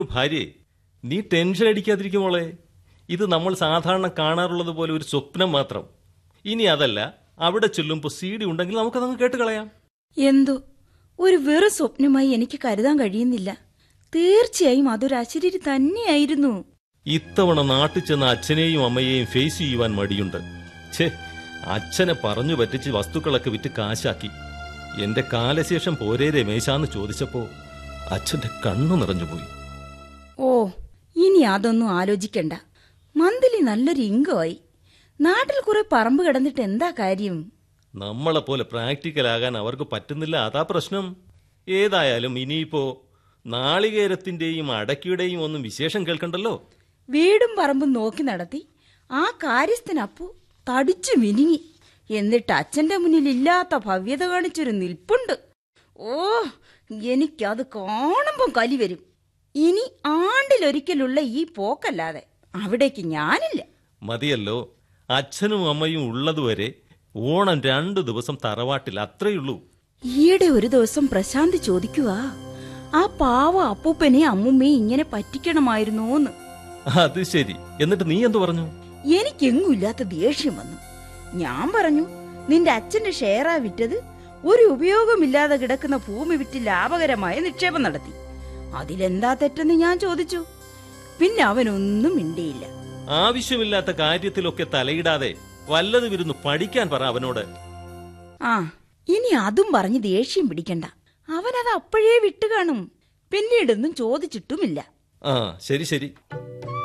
ഭാര്യയെ നീ ടെൻഷൻ അടിക്കാതിരിക്കും മോളെ ഇത് നമ്മൾ സാധാരണ കാണാറുള്ളത് പോലെ ഒരു സ്വപ്നം മാത്രം ഇനി അതല്ല അവിടെ ചെല്ലുമ്പോൾ സി ഡി ഉണ്ടെങ്കിൽ നമുക്കതങ്ങ് കേട്ട് കളയാം എന്തോ ഒരു വെറു സ്വപ്നമായി എനിക്ക് കരുതാൻ കഴിയുന്നില്ല തീർച്ചയായും അതൊരു അശരീരി തന്നെയായിരുന്നു ഇത്തവണ നാട്ടിൽ ചെന്ന അച്ഛനെയും അമ്മയെയും ഫേസ് ചെയ്യുവാൻ മടിയുണ്ട് ഛേ അച്ഛനെ പറഞ്ഞു പറ്റിച്ച് വസ്തുക്കളൊക്കെ വിറ്റ് കാശാക്കി എന്റെ കാലശേഷം പോരേ രമേശാന്ന് ചോദിച്ചപ്പോ അച്ഛന്റെ കണ്ണു നിറഞ്ഞുപോയി ഓ ഇനി അതൊന്നും ആലോചിക്കണ്ട മന്തിലി നല്ലൊരു ഇങ്കമായി നാട്ടിൽ കുറെ പറമ്പ് കിടന്നിട്ട് എന്താ കാര്യം നമ്മളെ പോലെ പ്രാക്ടിക്കലാകാൻ അവർക്ക് പറ്റുന്നില്ല അതാ പ്രശ്നം ഏതായാലും ഇനിയിപ്പോ നാളികേരത്തിന്റെയും അടക്കിയുടെയും ഒന്നും വിശേഷം കേൾക്കണ്ടല്ലോ വീടും പറമ്പും നോക്കി നടത്തി ആ കാര്യസ്ഥനപ്പോ തടിച്ചു മിനിങ്ങി എന്നിട്ട് അച്ഛന്റെ മുന്നിൽ ഇല്ലാത്ത ഭവ്യത കാണിച്ചൊരു നിൽപ്പുണ്ട് ഓ എനിക്കത് കാണുമ്പം കലി വരും ഇനി ആണ്ടിലൊരിക്കലുള്ള ഈ പോക്കല്ലാതെ അവിടേക്ക് ഞാനില്ല മതിയല്ലോ അച്ഛനും അമ്മയും ഉള്ളതുവരെ ഓണം രണ്ടു ദിവസം തറവാട്ടിൽ അത്രയുള്ളൂ ഈയിടെ ഒരു ദിവസം പ്രശാന്ത് ചോദിക്കുക ആ പാവ അപ്പൂപ്പനെ അമ്മുമ്മയെ ഇങ്ങനെ പറ്റിക്കണമായിരുന്നോന്ന് അത് ശരി എന്നിട്ട് നീ എന്തു പറഞ്ഞു എനിക്കെങ്ങുമില്ലാത്ത ദേഷ്യം വന്നു ഞാൻ പറഞ്ഞു നിന്റെ അച്ഛന്റെ ഷെയറാ വിറ്റത് ഒരു ഉപയോഗമില്ലാതെ കിടക്കുന്ന ഭൂമി വിറ്റ് ലാഭകരമായ നിക്ഷേപം നടത്തി അതിലെന്താ തെറ്റെന്ന് ഞാൻ ചോദിച്ചു പിന്നെ അവനൊന്നും മിണ്ടിയില്ല ആവശ്യമില്ലാത്ത കാര്യത്തിലൊക്കെ തലയിടാതെ വല്ലതും ഇരുന്ന് പഠിക്കാൻ പറ അവനോട് ആ ഇനി അതും പറഞ്ഞ് ദേഷ്യം പിടിക്കണ്ട അവനത് അപ്പോഴേ വിട്ടു കാണും പിന്നീടൊന്നും ചോദിച്ചിട്ടുമില്ല ആ ശരി ശരി